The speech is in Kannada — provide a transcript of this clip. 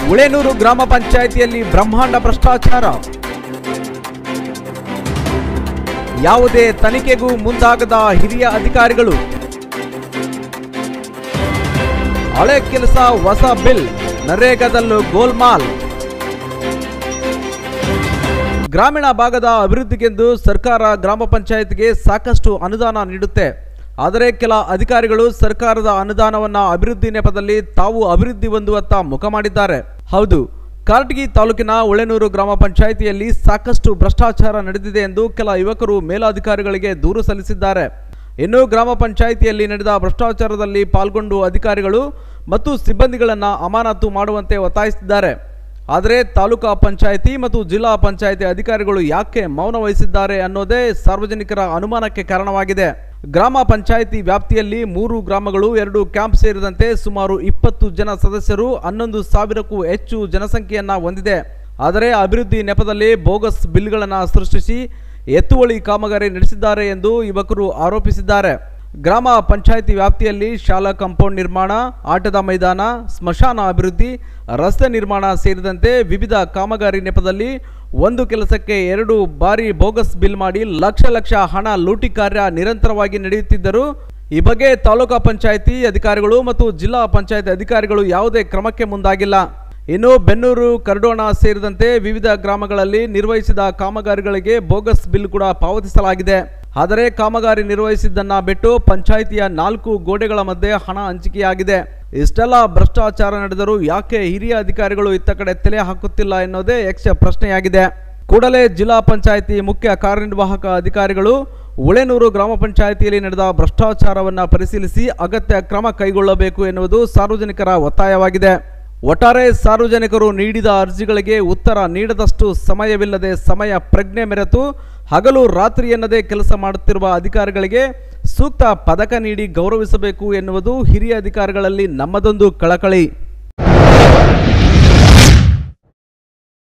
ಉಳೇನೂರು ಗ್ರಾಮ ಪಂಚಾಯಿತಿಯಲ್ಲಿ ಬ್ರಹ್ಮಾಂಡ ಭ್ರಷ್ಟಾಚಾರ ಯಾವುದೇ ತನಿಖೆಗೂ ಮುಂದಾಗದ ಹಿರಿಯ ಅಧಿಕಾರಿಗಳು ಹಳೆ ಕೆಲಸ ಹೊಸ ಬಿಲ್ ನರೇಗಾದಲ್ಲೂ ಗೋಲ್ಮಾಲ್ ಗ್ರಾಮೀಣ ಭಾಗದ ಅಭಿವೃದ್ಧಿಗೆಂದು ಸರ್ಕಾರ ಗ್ರಾಮ ಪಂಚಾಯತ್ಗೆ ಸಾಕಷ್ಟು ಅನುದಾನ ನೀಡುತ್ತೆ ಆದರೆ ಕೆಲ ಅಧಿಕಾರಿಗಳು ಸರ್ಕಾರದ ಅನುದಾನವನ್ನ ಅಭಿವೃದ್ಧಿ ನೆಪದಲ್ಲಿ ತಾವು ಅಭಿವೃದ್ಧಿ ಹೊಂದುವತ್ತ ಮುಖ ಮಾಡಿದ್ದಾರೆ ಹೌದು ಕಾರಟಗಿ ತಾಲೂಕಿನ ಉಳೆನೂರು ಗ್ರಾಮ ಪಂಚಾಯಿತಿಯಲ್ಲಿ ಸಾಕಷ್ಟು ಭ್ರಷ್ಟಾಚಾರ ನಡೆದಿದೆ ಎಂದು ಕೆಲ ಯುವಕರು ಮೇಲಾಧಿಕಾರಿಗಳಿಗೆ ದೂರು ಸಲ್ಲಿಸಿದ್ದಾರೆ ಇನ್ನು ಗ್ರಾಮ ಪಂಚಾಯಿತಿಯಲ್ಲಿ ನಡೆದ ಭ್ರಷ್ಟಾಚಾರದಲ್ಲಿ ಪಾಲ್ಗೊಂಡು ಅಧಿಕಾರಿಗಳು ಮತ್ತು ಸಿಬ್ಬಂದಿಗಳನ್ನು ಅಮಾನತು ಮಾಡುವಂತೆ ಒತ್ತಾಯಿಸಿದ್ದಾರೆ ಆದರೆ ತಾಲೂಕಾ ಪಂಚಾಯಿತಿ ಮತ್ತು ಜಿಲ್ಲಾ ಪಂಚಾಯಿತಿ ಅಧಿಕಾರಿಗಳು ಯಾಕೆ ಮೌನ ವಹಿಸಿದ್ದಾರೆ ಅನ್ನೋದೇ ಸಾರ್ವಜನಿಕರ ಅನುಮಾನಕ್ಕೆ ಕಾರಣವಾಗಿದೆ ಗ್ರಾಮ ಪಂಚಾಯಿತಿ ವ್ಯಾಪ್ತಿಯಲ್ಲಿ ಮೂರು ಗ್ರಾಮಗಳು ಎರಡು ಕ್ಯಾಂಪ್ ಸೇರಿದಂತೆ ಸುಮಾರು ಇಪ್ಪತ್ತು ಜನ ಸದಸ್ಯರು ಹನ್ನೊಂದು ಸಾವಿರಕ್ಕೂ ಹೆಚ್ಚು ಜನಸಂಖ್ಯೆಯನ್ನ ಹೊಂದಿದೆ ಆದರೆ ಅಭಿವೃದ್ಧಿ ನೆಪದಲ್ಲಿ ಬೋಗಸ್ ಬಿಲ್ಗಳನ್ನು ಸೃಷ್ಟಿಸಿ ಎತ್ತುವಳಿ ಕಾಮಗಾರಿ ನಡೆಸಿದ್ದಾರೆ ಎಂದು ಯುವಕರು ಆರೋಪಿಸಿದ್ದಾರೆ ಗ್ರಾಮ ಪಂಚಾಯಿತಿ ವ್ಯಾಪ್ತಿಯಲ್ಲಿ ಶಾಲಾ ಕಾಂಪೌಂಡ್ ನಿರ್ಮಾಣ ಆಟದ ಮೈದಾನ ಸ್ಮಶಾನ ಅಭಿವೃದ್ಧಿ ರಸ್ತೆ ನಿರ್ಮಾಣ ಸೇರಿದಂತೆ ವಿವಿಧ ಕಾಮಗಾರಿ ನೆಪದಲ್ಲಿ ಒಂದು ಕೆಲಸಕ್ಕೆ ಎರಡು ಬಾರಿ ಬೋಗಸ್ ಬಿಲ್ ಮಾಡಿ ಲಕ್ಷ ಲಕ್ಷ ಹಣ ಲೂಟಿ ಕಾರ್ಯ ನಿರಂತರವಾಗಿ ನಡೆಯುತ್ತಿದ್ದರು ಈ ಬಗ್ಗೆ ತಾಲೂಕಾ ಪಂಚಾಯಿತಿ ಅಧಿಕಾರಿಗಳು ಮತ್ತು ಜಿಲ್ಲಾ ಪಂಚಾಯಿತಿ ಅಧಿಕಾರಿಗಳು ಯಾವುದೇ ಕ್ರಮಕ್ಕೆ ಮುಂದಾಗಿಲ್ಲ ಇನ್ನು ಬೆನ್ನೂರು ಕರ್ಡೋಣ ಸೇರಿದಂತೆ ವಿವಿಧ ಗ್ರಾಮಗಳಲ್ಲಿ ನಿರ್ವಹಿಸಿದ ಕಾಮಗಾರಿಗಳಿಗೆ ಬೋಗಸ್ ಬಿಲ್ ಕೂಡ ಪಾವತಿಸಲಾಗಿದೆ ಆದರೆ ಕಾಮಗಾರಿ ನಿರ್ವಹಿಸಿದ್ದನ್ನ ಬಿಟ್ಟು ಪಂಚಾಯಿತಿಯ ನಾಲ್ಕು ಗೋಡೆಗಳ ಮಧ್ಯೆ ಹಣ ಹಂಚಿಕೆಯಾಗಿದೆ ಇಷ್ಟೆಲ್ಲ ಭ್ರಷ್ಟಾಚಾರ ನಡೆದರೂ ಯಾಕೆ ಹಿರಿಯ ಅಧಿಕಾರಿಗಳು ಇತ್ತ ಕಡೆ ತಲೆ ಹಾಕುತ್ತಿಲ್ಲ ಎನ್ನುವುದೇ ಯಕ್ಷ ಪ್ರಶ್ನೆಯಾಗಿದೆ ಕೂಡಲೇ ಜಿಲ್ಲಾ ಪಂಚಾಯಿತಿ ಮುಖ್ಯ ಕಾರ್ಯನಿರ್ವಾಹಕ ಅಧಿಕಾರಿಗಳು ಉಳೆನೂರು ಗ್ರಾಮ ಪಂಚಾಯಿತಿಯಲ್ಲಿ ನಡೆದ ಭ್ರಷ್ಟಾಚಾರವನ್ನು ಪರಿಶೀಲಿಸಿ ಅಗತ್ಯ ಕ್ರಮ ಕೈಗೊಳ್ಳಬೇಕು ಎನ್ನುವುದು ಸಾರ್ವಜನಿಕರ ಒತ್ತಾಯವಾಗಿದೆ ಒಟ್ಟಾರೆ ಸಾರ್ವಜನಿಕರು ನೀಡಿದ ಅರ್ಜಿಗಳಿಗೆ ಉತ್ತರ ನೀಡದಷ್ಟು ಸಮಯವಿಲ್ಲದೆ ಸಮಯ ಪ್ರಜ್ಞೆ ಮೆರೆತು ಹಗಲು ರಾತ್ರಿ ಎನ್ನದೇ ಕೆಲಸ ಮಾಡುತ್ತಿರುವ ಅಧಿಕಾರಿಗಳಿಗೆ ಸೂಕ್ತ ಪದಕ ನೀಡಿ ಗೌರವಿಸಬೇಕು ಎನ್ನುವುದು ಹಿರಿಯ ಅಧಿಕಾರಿಗಳಲ್ಲಿ ನಮ್ಮದೊಂದು ಕಳಕಳಿ